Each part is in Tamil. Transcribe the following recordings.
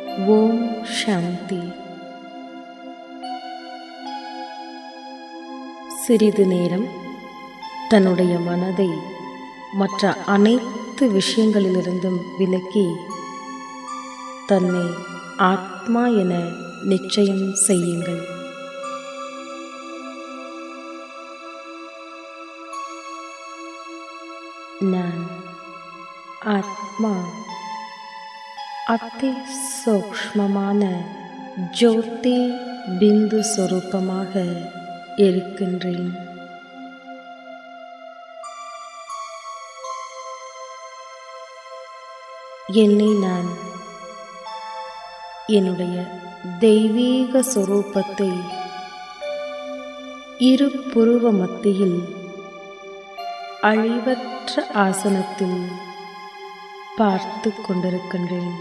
ஓம் சாந்தி சிறிது நேரம் தன்னுடைய மனதை மற்ற அனைத்து விஷயங்களிலிருந்தும் விலக்கி தன்னை ஆத்மா என நிச்சயம் செய்யுங்கள் நான் ஆத்மா அதி சூக்ஷ்மமான ஜோதி பிந்து சொரூபமாக இருக்கின்றேன் என்னை நான் என்னுடைய தெய்வீக சொரூபத்தை இரு புருவ மத்தியில் அழிவற்ற ஆசனத்தில் பார்த்து கொண்டிருக்கின்றேன்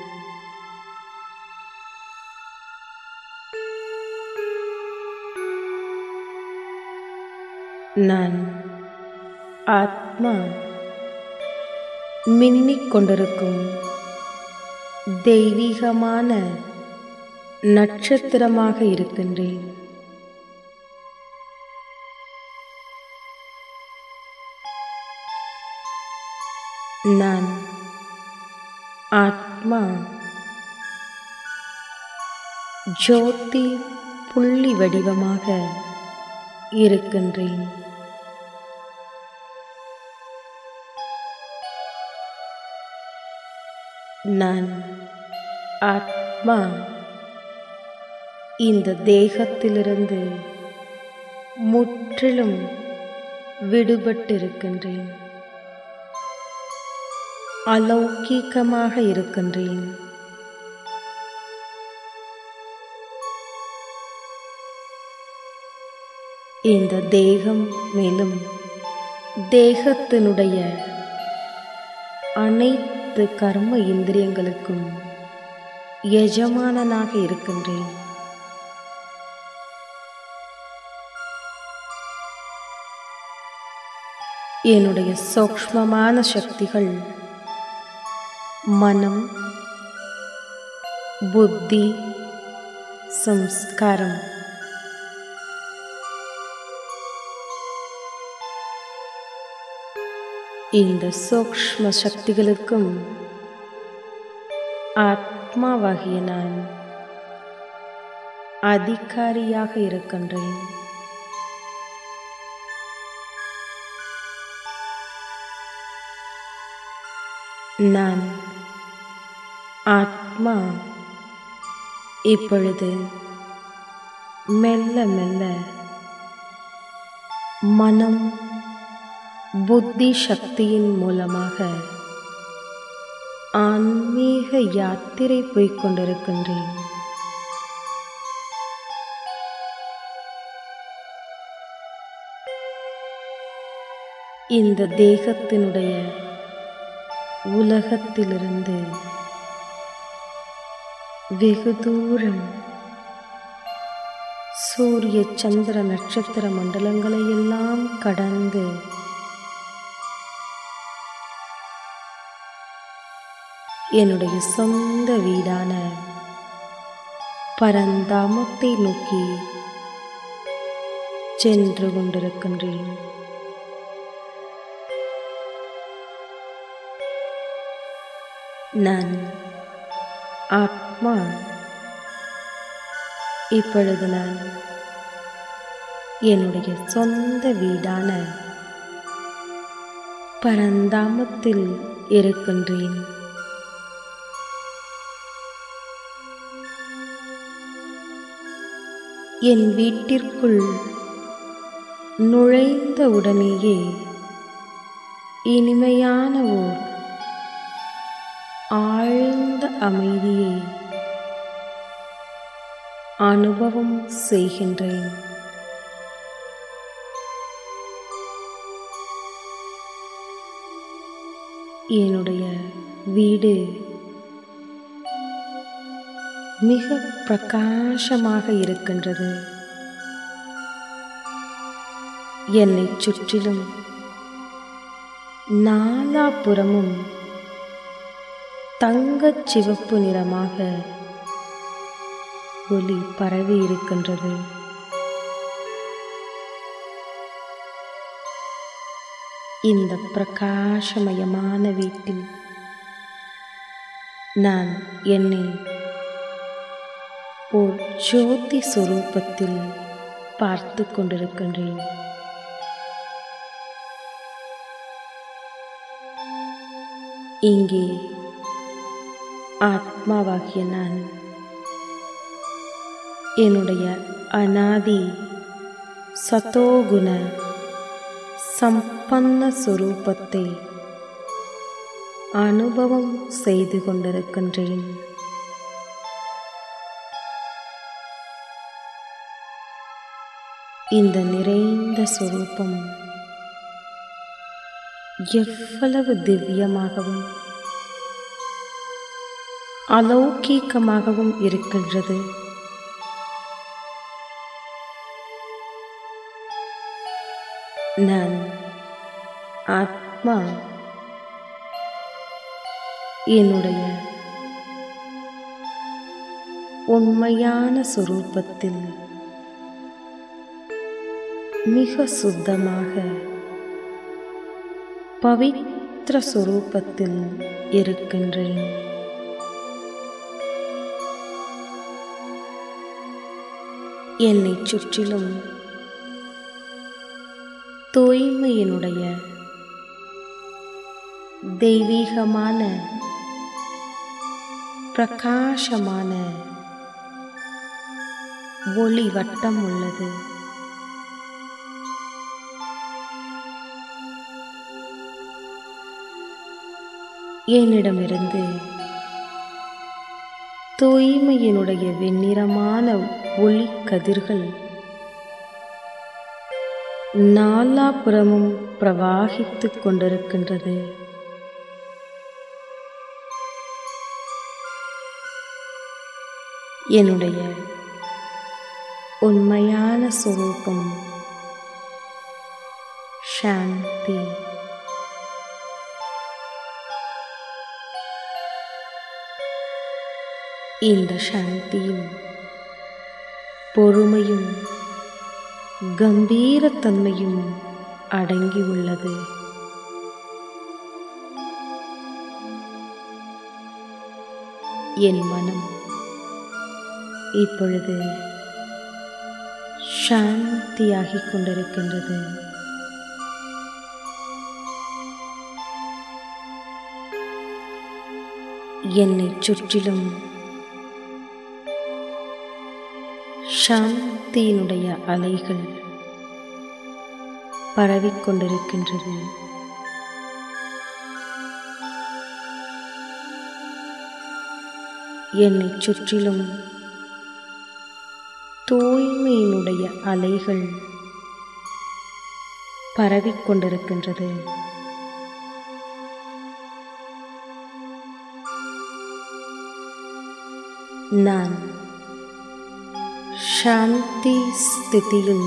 நான் ஆத்மா மின்னிக் கொண்டிருக்கும் தெய்வீகமான நட்சத்திரமாக இருக்கின்றேன் நான் ஆத்மா ஜோதி புள்ளி வடிவமாக இருக்கின்றேன் நான் ஆத்மா இந்த தேகத்திலிருந்து முற்றிலும் விடுபட்டிருக்கின்றேன் அலௌகீகமாக இருக்கின்றேன் இந்த தேகம் மேலும் தேகத்தினுடைய அனைத்து கர்ம இந்திரியங்களுக்கும் எஜமானனாக இருக்கின்றேன் என்னுடைய சூக்ஷ்மமான சக்திகள் மனம் புத்தி சம்ஸ்காரம் இந்த சூக்ஷ்ம சக்திகளுக்கும் ஆத்மாவாகிய நான் அதிகாரியாக இருக்கின்றேன் நான் ஆத்மா இப்பொழுது மெல்ல மெல்ல மனம் புத்தி சக்தியின் மூலமாக ஆன்மீக யாத்திரை போய்க் கொண்டிருக்கின்றேன் இந்த தேகத்தினுடைய உலகத்திலிருந்து வெகு தூரம் சூரிய சந்திர நட்சத்திர மண்டலங்களை எல்லாம் கடந்து என்னுடைய சொந்த வீடான பரந்தாமத்தை நோக்கி சென்று கொண்டிருக்கின்றேன் நான் ஆத்மா இப்பொழுது நான் என்னுடைய சொந்த வீடான பரந்தாமத்தில் இருக்கின்றேன் என் வீட்டிற்குள் நுழைந்த உடனேயே இனிமையான ஓர் ஆழ்ந்த அமைதியை அனுபவம் செய்கின்றேன் என்னுடைய வீடு மிக பிரகாசமாக இருக்கின்றது என்னை சுற்றிலும் நாலாபுறமும் தங்கச் சிவப்பு நிறமாக ஒளி பரவி இருக்கின்றது இந்த பிரகாசமயமான வீட்டில் நான் என்னை ஓர் ஜோதி சுரூபத்தில் பார்த்து கொண்டிருக்கின்றேன் இங்கே ஆத்மாவாகிய நான் என்னுடைய அனாதி சதோகுண சம்பன்ன சுரூபத்தை அனுபவம் செய்து கொண்டிருக்கின்றேன் இந்த நிறைந்த சுரூபம் எவ்வளவு திவ்யமாகவும் அலௌகீகமாகவும் இருக்கின்றது நான் ஆத்மா என்னுடைய உண்மையான சுரூபத்தில் மிக சுத்தமாக பவித்ர சுரூபத்தில் இருக்கின்றேன் என்னை சுற்றிலும் தூய்மையினுடைய தெய்வீகமான பிரகாசமான ஒளி வட்டம் உள்ளது என்னிடமிருந்து தூய்மையினுடைய வெண்ணிறமான ஒளி கதிர்கள் நாலாபுறமும் பிரவாகித்துக் கொண்டிருக்கின்றது என்னுடைய உண்மையான சுரூபம் சாந்தி இந்த சாந்தியும் பொறுமையும் கம்பீரத்தன்மையும் அடங்கியுள்ளது என் மனம் இப்பொழுது சாந்தியாகிக் கொண்டிருக்கின்றது என்னை சுற்றிலும் சாந்தியினுடைய அலைகள் பரவிக்கொண்டிருக்கின்றது என்னை சுற்றிலும் தூய்மையினுடைய அலைகள் பரவிக்கொண்டிருக்கின்றது நான் சாந்தி ஸ்திதியில்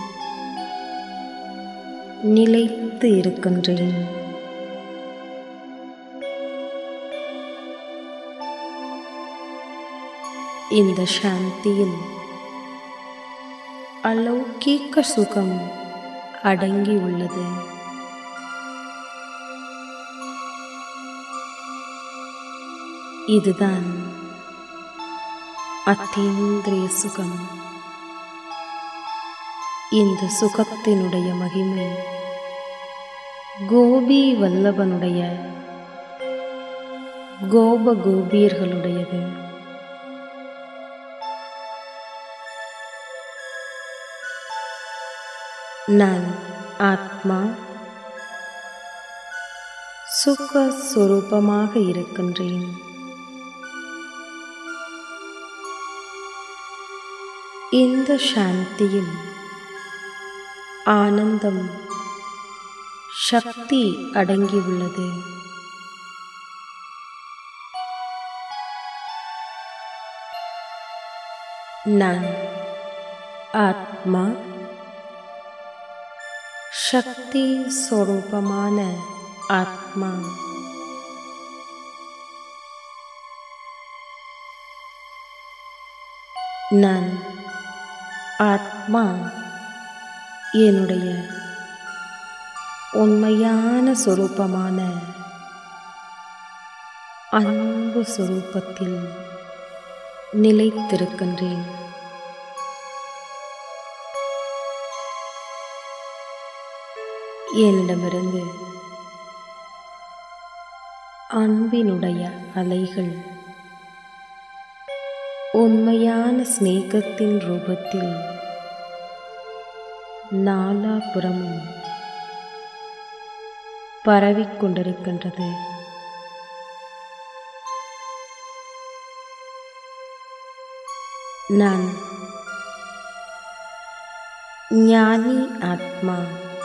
நிலைத்து இருக்கின்றேன் இந்த சாந்தியில் அலௌகீக சுகம் அடங்கி உள்ளது இதுதான் அத்தீந்திரிய சுகம் இந்த சுகத்தினுடைய மகிமை கோபி வல்லவனுடைய கோப கோபியர்களுடையது நான் ஆத்மா சுக சுரூபமாக இருக்கின்றேன் இந்த சாந்தியில் ஆனந்தம் சக்தி அடங்கியுள்ளது நான் ஆத்மா சக்தி ஸ்வரூபமான ஆத்மா நான் ஆத்மா என்னுடைய உண்மையான சொரூபமான அன்பு சொரூபத்தில் நிலைத்திருக்கின்றேன் என்னிடமிருந்து அன்பினுடைய அலைகள் உண்மையான சிநேகத்தின் ரூபத்தில் நாலாபுறமும் பரவிக்கொண்டிருக்கின்றது நான் ஞானி ஆத்மா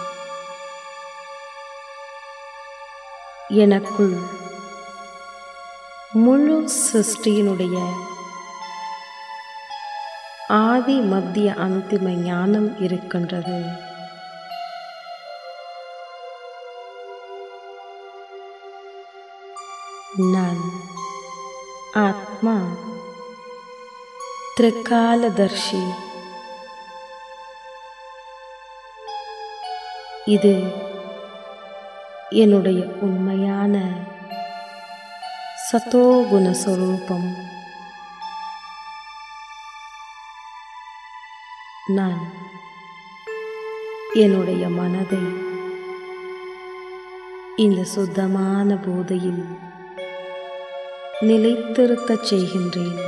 எனக்குள் முழு சிருஷ்டியினுடைய ஆதி மத்திய அந்திம ஞானம் இருக்கின்றது நான் ஆத்மா திரிகாலதர்ஷி இது என்னுடைய உண்மையான சத்தோகுண சொரூபம் நான் என்னுடைய மனதை இந்த சுத்தமான போதையில் நிலைத்திருக்கச் செய்கின்றேன்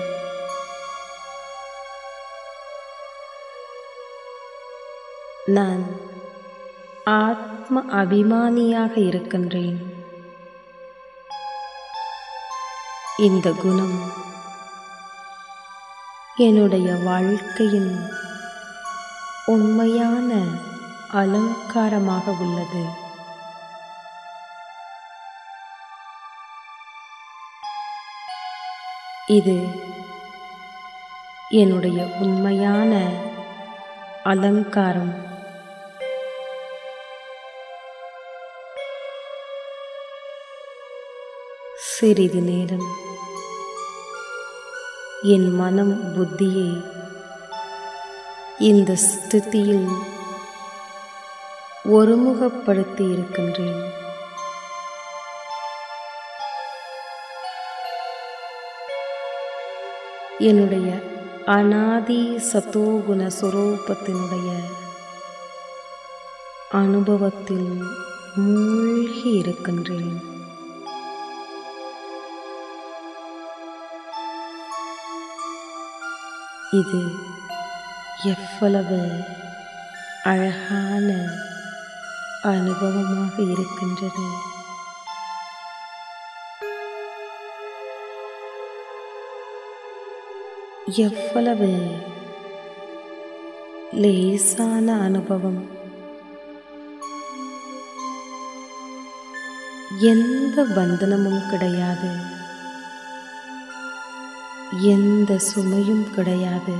நான் ஆத்ம அபிமானியாக இருக்கின்றேன் இந்த குணம் என்னுடைய வாழ்க்கையின் உண்மையான அலங்காரமாக உள்ளது இது என்னுடைய உண்மையான அலங்காரம் சிறிது நேரம் என் மனம் புத்தியை இந்த ஸ்திதியில் ஒருமுகப்படுத்தி இருக்கின்றேன் என்னுடைய அனாதி சத்தோகுண சுரூபத்தினுடைய அனுபவத்தில் மூழ்கி இருக்கின்றேன் இது எவ்வளவு அழகான அனுபவமாக இருக்கின்றது எவ்வளவு லேசான அனுபவம் எந்த பந்தனமும் கிடையாது எந்த சுமையும் கிடையாது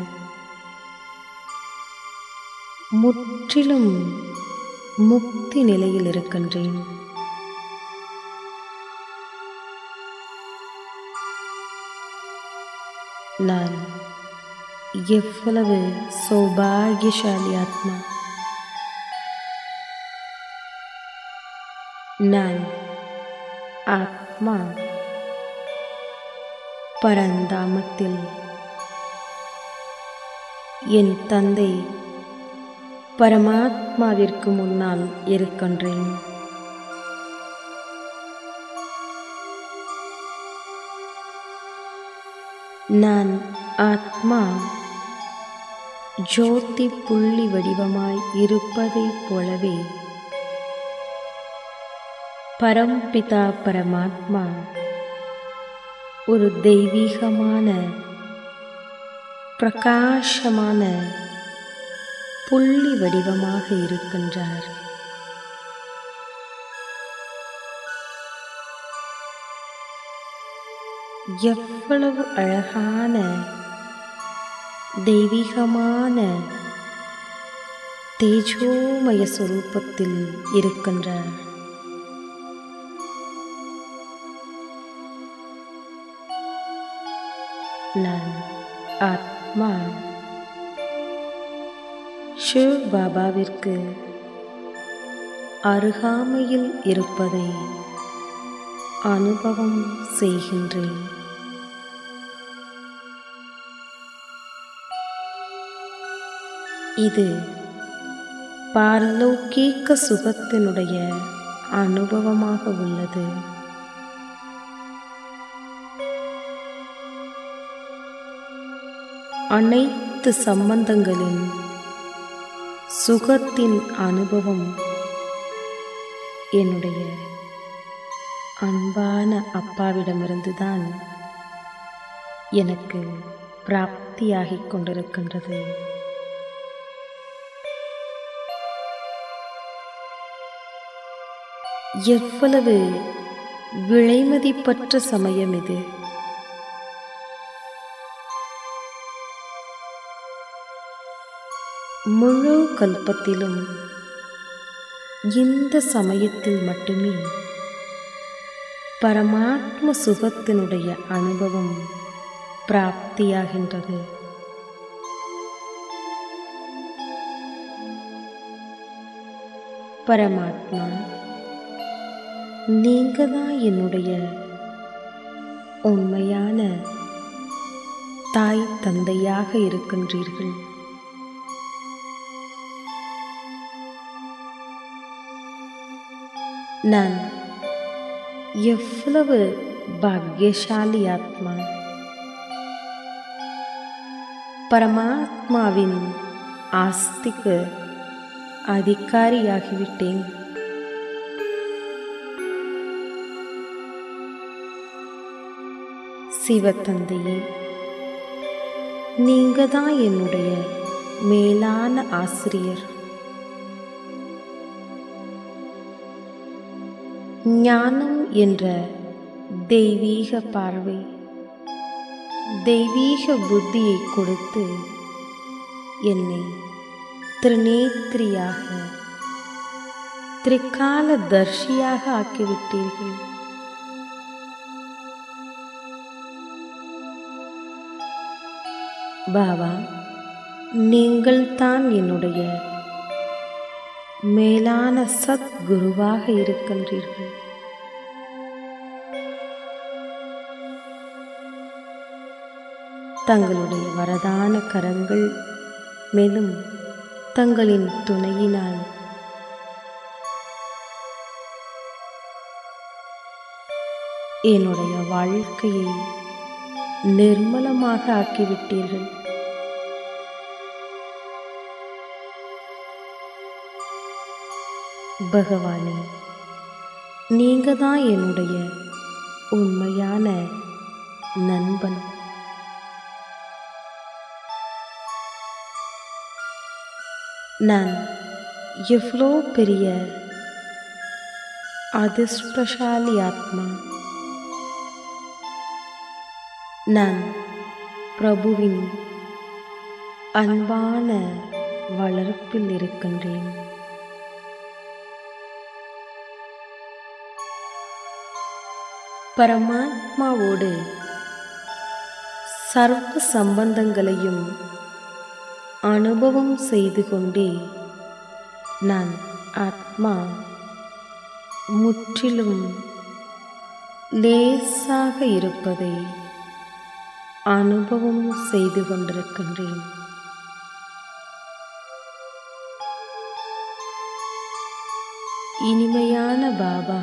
முற்றிலும் முக்தி நிலையில் இருக்கின்றேன் நான் எவ்வளவு சௌபாகியசாலி ஆத்மா நான் ஆத்மா பரந்தாமத்தில் என் தந்தை பரமாத்மாவிற்கு முன்னால் இருக்கின்றேன் நான் ஆத்மா ஜோதி புள்ளி வடிவமாய் இருப்பதைப் போலவே பரம்பிதா பரமாத்மா ஒரு தெய்வீகமான பிரகாசமான புள்ளி வடிவமாக இருக்கின்றார் எவ்வளவு அழகான தெய்வீகமான தேஜோமய சுரூபத்தில் இருக்கின்றார் நான் ஆத்மா ஆத்மா ஷிவ் பாபாவிற்கு அருகாமையில் இருப்பதை அனுபவம் செய்கின்றேன் இது பாரலௌகீக சுகத்தினுடைய அனுபவமாக உள்ளது அனைத்து சம்பந்தங்களின் சுகத்தின் அனுபவம் என்னுடைய அன்பான அப்பாவிடமிருந்து தான் எனக்கு பிராப்தியாகிக் கொண்டிருக்கின்றது எவ்வளவு விலைமதிப்பற்ற சமயம் இது முழு கல்பத்திலும் இந்த சமயத்தில் மட்டுமே பரமாத்ம சுகத்தினுடைய அனுபவம் பிராப்தியாகின்றது பரமாத்மா நீங்க தான் என்னுடைய உண்மையான தாய் தந்தையாக இருக்கின்றீர்கள் நான் எவ்வளவு பாக்யசாலி ஆத்மா பரமாத்மாவின் ஆஸ்திக்கு அதிகாரியாகிவிட்டேன் சிவத்தந்தையே நீங்க தான் என்னுடைய மேலான ஆசிரியர் ஞானம் என்ற தெய்வீக பார்வை தெய்வீக புத்தியை கொடுத்து என்னை திருநேத்திரியாக திரிகால தர்ஷியாக ஆக்கிவிட்டீர்கள் பாபா நீங்கள்தான் என்னுடைய மேலான சத்குருவாக இருக்கின்றீர்கள் தங்களுடைய வரதான கரங்கள் மேலும் தங்களின் துணையினால் என்னுடைய வாழ்க்கையை நிர்மலமாக ஆக்கிவிட்டீர்கள் பகவானே நீங்க தான் என்னுடைய உண்மையான நண்பன் நான் எவ்வளோ பெரிய அதிர்ஷ்டசாலி ஆத்மா நான் பிரபுவின் அன்பான வளர்ப்பில் இருக்கின்றேன் பரமாத்மாவோடு சர்வ சம்பந்தங்களையும் அனுபவம் செய்து கொண்டே நான் ஆத்மா முற்றிலும் லேசாக இருப்பதை அனுபவம் செய்து கொண்டிருக்கின்றேன் இனிமையான பாபா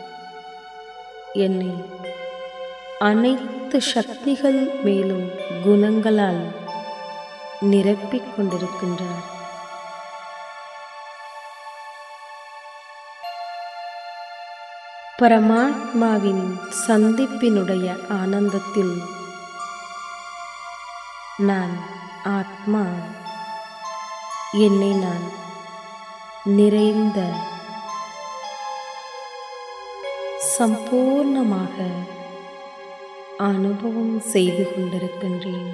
என்னை அனைத்து சக்திகள் மேலும் குணங்களால் நிரப்பிக் கொண்டிருக்கின்றார் பரமாத்மாவின் சந்திப்பினுடைய ஆனந்தத்தில் நான் ஆத்மா என்னை நான் நிறைந்த சம்பூர்ணமாக அனுபவம் செய்து கொண்டிருக்கின்றேன்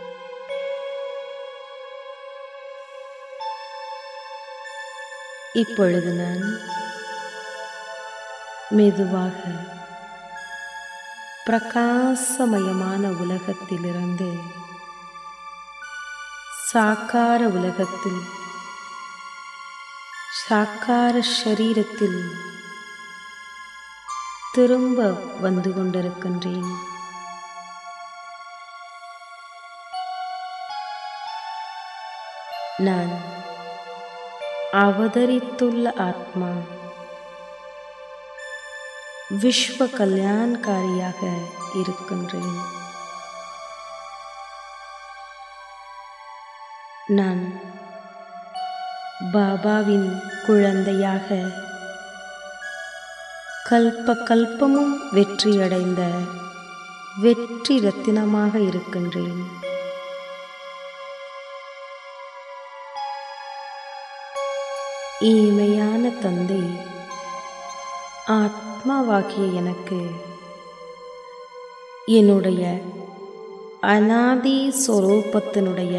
இப்பொழுது நான் மெதுவாக பிரகாசமயமான உலகத்திலிருந்து சாக்கார உலகத்தில் சாக்கார ஷரீரத்தில் திரும்ப வந்து கொண்டிருக்கின்றேன் நான் அவதரித்துள்ள ஆத்மா விஸ்வ கல்யாண்காரியாக இருக்கின்றேன் நான் பாபாவின் குழந்தையாக கல்ப கல்பமும் வெற்றியடைந்த வெற்றி ரத்தினமாக இருக்கின்றேன் இனிமையான தந்தை ஆத்மாவாகிய எனக்கு என்னுடைய அனாதி சொரூபத்தினுடைய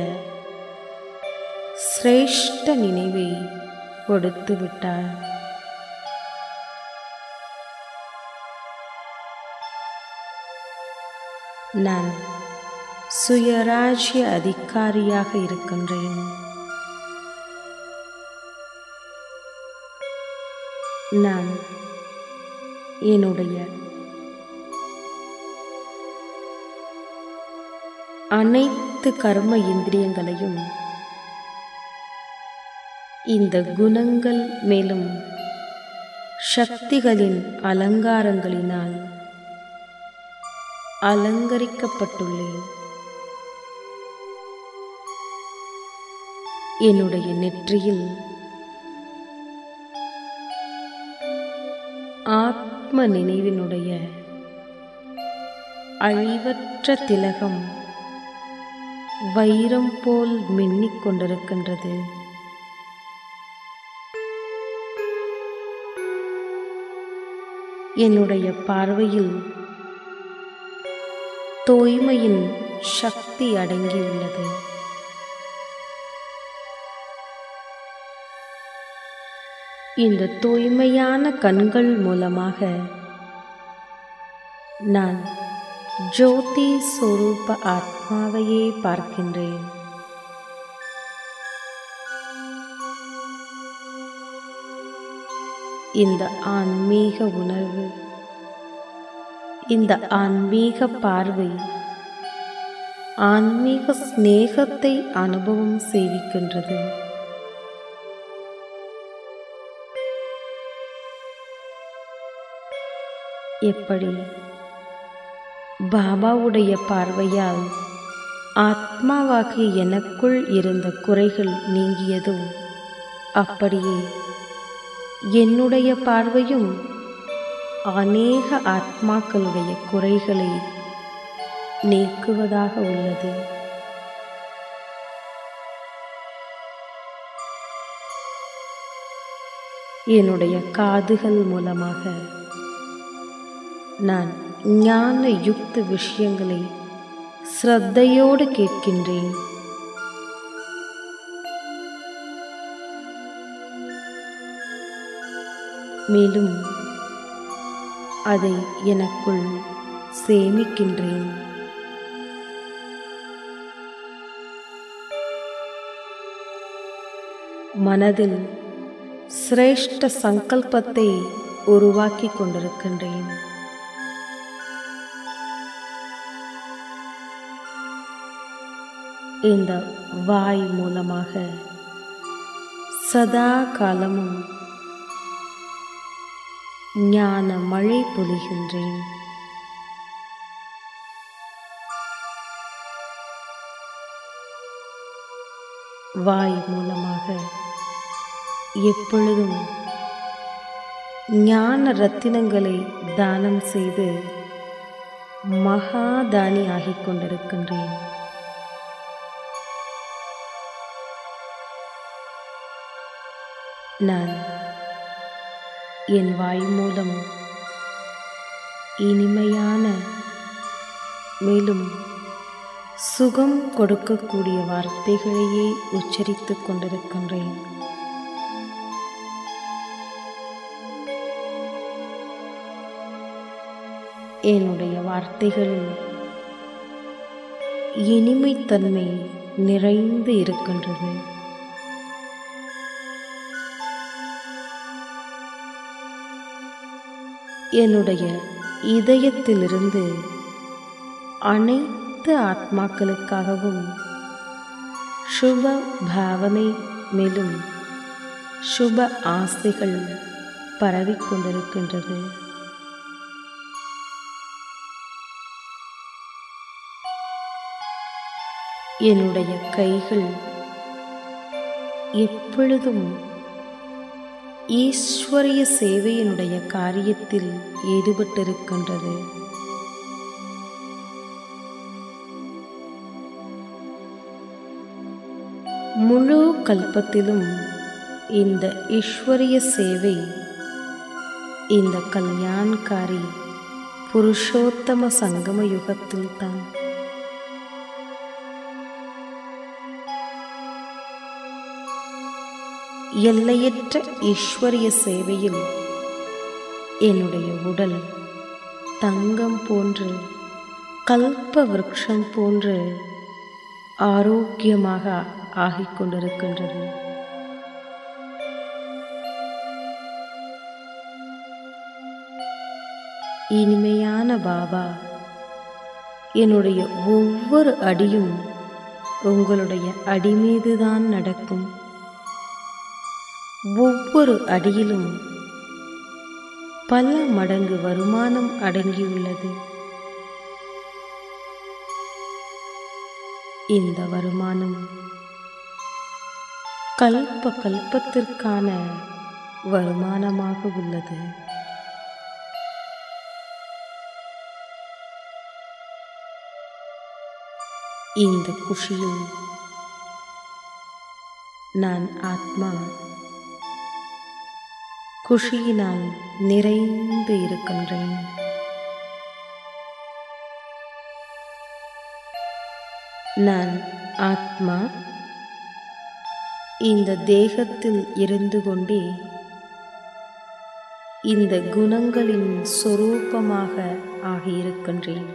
சிரேஷ்ட நினைவை கொடுத்து விட்டார் நான் சுயராஜ்ய அதிகாரியாக இருக்கின்றேன் நான் என்னுடைய அனைத்து கர்ம இந்திரியங்களையும் இந்த குணங்கள் மேலும் சக்திகளின் அலங்காரங்களினால் அலங்கரிக்கப்பட்டுள்ளேன் என்னுடைய நெற்றியில் ஆத்ம நினைவினுடைய அழிவற்ற திலகம் வைரம் போல் மின்னிக் கொண்டிருக்கின்றது என்னுடைய பார்வையில் தூய்மையின் சக்தி அடங்கியுள்ளது இந்த தூய்மையான கண்கள் மூலமாக நான் ஜோதி சொரூப ஆத்மாவையே பார்க்கின்றேன் இந்த ஆன்மீக உணர்வு இந்த ஆன்மீக பார்வை ஆன்மீக சிநேகத்தை அனுபவம் செய்விக்கின்றது எப்படி பாபாவுடைய பார்வையால் ஆத்மாவாகிய எனக்குள் இருந்த குறைகள் நீங்கியதோ அப்படியே என்னுடைய பார்வையும் அநேக ஆத்மாக்களுடைய குறைகளை நீக்குவதாக உள்ளது என்னுடைய காதுகள் மூலமாக நான் ஞான யுக்த விஷயங்களை ஸ்ரத்தையோடு கேட்கின்றேன் மேலும் அதை எனக்குள் சேமிக்கின்றேன் மனதில் சிரேஷ்ட சங்கல்பத்தை உருவாக்கி கொண்டிருக்கின்றேன் இந்த வாய் மூலமாக சதா காலமும் ஞான மழை பொழிகின்றேன் வாய் மூலமாக எப்பொழுதும் ஞான ரத்தினங்களை தானம் செய்து மகாதானி ஆகிக் கொண்டிருக்கின்றேன் நான் என் வாய் மூலம் இனிமையான மேலும் சுகம் கொடுக்கக்கூடிய வார்த்தைகளையே உச்சரித்துக் கொண்டிருக்கின்றேன் என்னுடைய வார்த்தைகளில் இனிமைத்தன்மை நிறைந்து இருக்கின்றது என்னுடைய இதயத்திலிருந்து அனைத்து ஆத்மாக்களுக்காகவும் சுப பாவனை மேலும் சுப ஆசைகள் பரவிக்கொண்டிருக்கின்றது என்னுடைய கைகள் எப்பொழுதும் ஈஸ்வரிய சேவையினுடைய காரியத்தில் ஈடுபட்டிருக்கின்றது முழு கல்பத்திலும் இந்த ஈஸ்வரிய சேவை இந்த கல்யாண்காரி புருஷோத்தம சங்கம யுகத்தில்தான் எல்லையற்ற ஈஸ்வரிய சேவையில் என்னுடைய உடல் தங்கம் போன்று கல்ப விருட்சம் போன்று ஆரோக்கியமாக ஆகிக் கொண்டிருக்கின்றது இனிமையான பாபா என்னுடைய ஒவ்வொரு அடியும் உங்களுடைய அடி மீதுதான் நடக்கும் ஒவ்வொரு அடியிலும் பல மடங்கு வருமானம் அடங்கியுள்ளது இந்த வருமானம் கல்ப கல்பத்திற்கான வருமானமாக உள்ளது இந்த குஷியில் நான் ஆத்மா குஷியினால் நிறைந்து இருக்கின்றேன் நான் ஆத்மா இந்த தேகத்தில் இருந்து கொண்டே இந்த குணங்களின் சொரூபமாக ஆகியிருக்கின்றேன்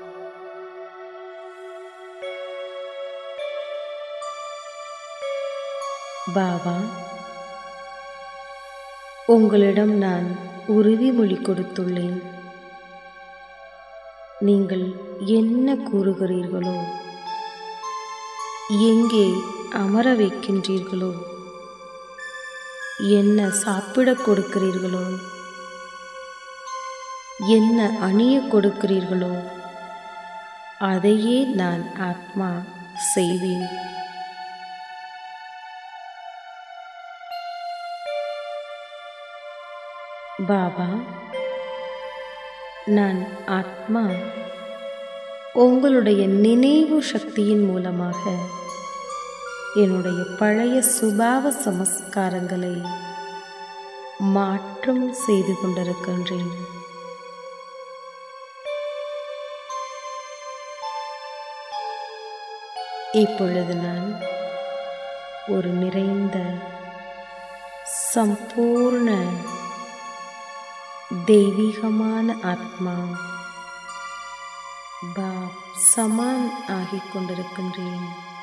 பாபா உங்களிடம் நான் உறுதிமொழி கொடுத்துள்ளேன் நீங்கள் என்ன கூறுகிறீர்களோ எங்கே அமர வைக்கின்றீர்களோ என்ன சாப்பிடக் கொடுக்கிறீர்களோ என்ன அணிய கொடுக்கிறீர்களோ அதையே நான் ஆத்மா செய்வேன் பாபா நான் ஆத்மா உங்களுடைய நினைவு சக்தியின் மூலமாக என்னுடைய பழைய சுபாவ சமஸ்காரங்களை மாற்றம் செய்து கொண்டிருக்கின்றேன் இப்பொழுது நான் ஒரு நிறைந்த சம்பூர்ண தெய்வீகமான ஆத்மா பாப் சமான் ஆகிக் கொண்டிருக்கின்றேன்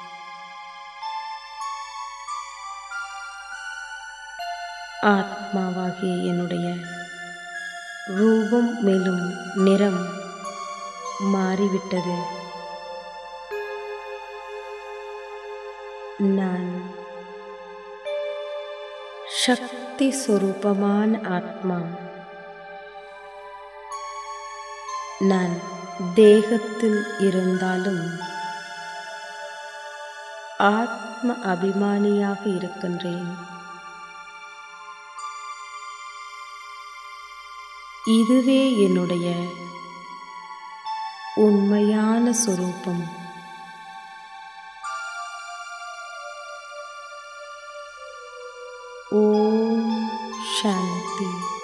ஆத்மாவாகிய என்னுடைய ரூபம் மேலும் நிறம் மாறிவிட்டது நான் சக்தி சொரூபமான ஆத்மா நான் தேகத்தில் இருந்தாலும் ஆத்ம அபிமானியாக இருக்கின்றேன் இதுவே என்னுடைய உண்மையான சொரூபம் ஓம் சாந்தி